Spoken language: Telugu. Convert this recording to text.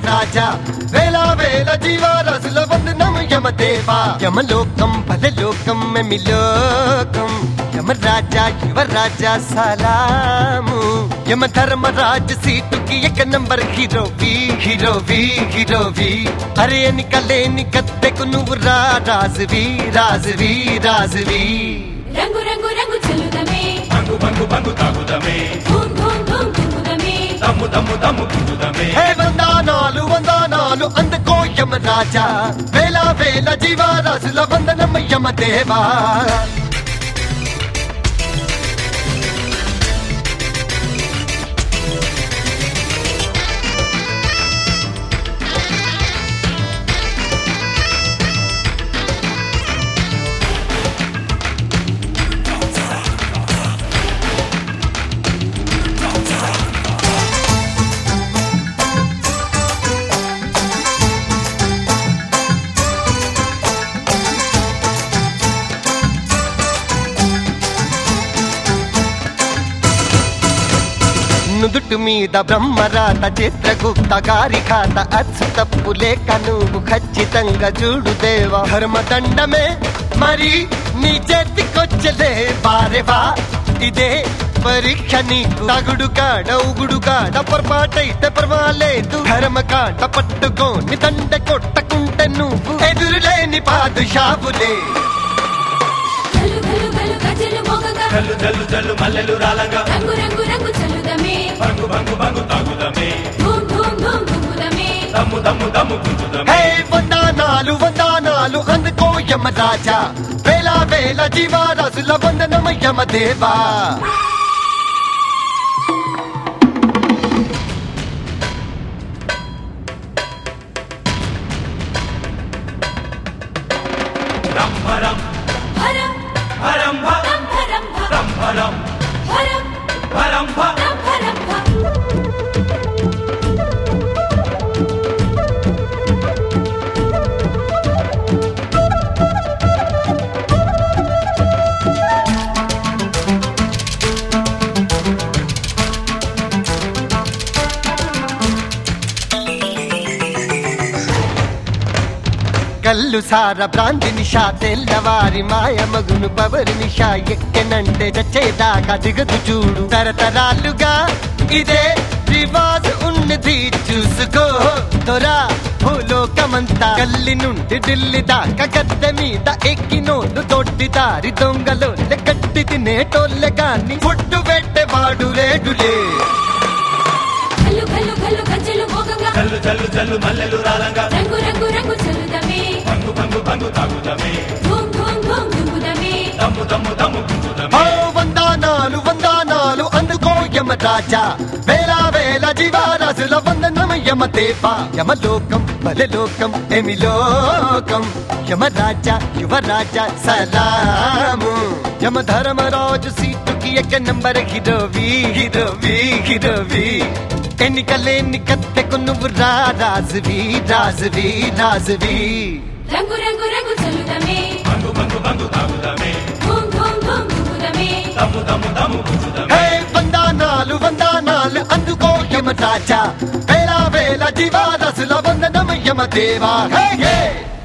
రాజా వేల వేల జీవరాశుల వందనం యమదేవా యమలోకం పరలోకం మెమిలోకం యమరాజా యువరాజా సలాము యమ ధర్మరాజు సీటుకి ఎక్క నంబర్ హీరోవి హీరోవి హీరోవి అరే ఎన్నికలేని కత్తెకు నువ్వు రా రాజువి రాజువి రాజువి రంగు రంగు రంగు చెల్లుదమే బంగు బంగు బంగు తాగుదమే ధూమ్ ధూమ్ ధూమ్ ధూముదమే దమ్ము దమ్ము దమ్ము కుందుదమే హే వందానాలు వందానాలు అందుకో యమ రాజా వేల వేల జీవరాశుల వందనం యమ దేవా నుదుటి మీద బ్రహ్మరాత చిత్రగుప్త గారి ఖాత అచ్చు తప్పు లేక నువ్వు ఖచ్చితంగా చూడు దేవా ధర్మదండమే మరి నీ చేతికొచ్చలే బారెవా ఇదే పరీక్ష నీకు తగుడు కాడ ఉగుడు కాడ పొరపాటైతే పర్వాలేదు ధర్మ కాట పట్టుకోని దండ కొట్టకుంటే నువ్వు ఎదురులేని పాదుషావులే గల్లు గల్లు గల్లు గజలు మోగగా జల్లు జల్లు జల్లు మల్లెలు రాలంగా రంగు రంగు రంగు చెల్లుదమే బంగు బంగు బంగు తాగుదమే ధూమ్ ధూమ్ ధూమ్ ధూముదమే దమ్ము దమ్ము దమ్ము కుందుదమే హే వందానాలు వందానాలు అందుకో యమ రాజా వేల వేల జీవరాశుల వందనమ యమ దేవా రంభరం హరం హరం భ రం హరం భ రంభరం హరం హరం భ రం హరం భ కల్లు సార భ్రాంతి నిషా తెల్లవారి మాయ మగును పవరి నిషా ఎక్కెనంటే చచ్చేదాకా దిగదు చూడు తరతరాలుగా ఇదే రివాజ్ ఉన్నది చూసుకో తొరా భూలోకమంతా కల్లి నుండి ఢిల్లీ దాకా గద్దె మీద ఎక్కినోళ్ళు తొట్టి దారి దొంగలో గట్టి తినేటోళ్ళే గాని ఫుట్టు పెట్టేవాడు లేడులే గల్లు గల్లు గల్లు గజలు మోగగా జల్లు జల్లు జల్లు మల్లెలు రాలంగా రంగు రంగు రంగు చెల్లుదమే బంగు బంగు బంగు తాగుదమే ధూమ్ ధూమ్ ధూమ్ ధూముదమే దమ్ము దమ్ము దమ్ము ఓ కుందుదమే వందానాలు వందానాలు అందుకో యమ రాజా వేల వేల జీవరాశుల వందనం యమ దేవా యమలోకం బలలోకం ఎమి లోకం యమ రాజా యువరాజా సలాము యమ ధర్మరాజు సీటుకి ఎక్క నంబర్ హీరోవి హీరోవి హీరోవి ఎన్నికలేని కత్తెకు నువ్వు రా రాజువి రాజువి రాజువి రంగు రంగు రంగు చెల్లుదమే బంగు బంగు బంగు తాగుదమే ధూమ్ ధూమ్ ధూమ్ ధూముదమే దమ్ము దమ్ము దమ్ము కుందుదమే హే వందానాలు వందానాలు అందుకో యమ రాజా వేల వేల జీవాదశుల వందనం యమ దేవా హే హే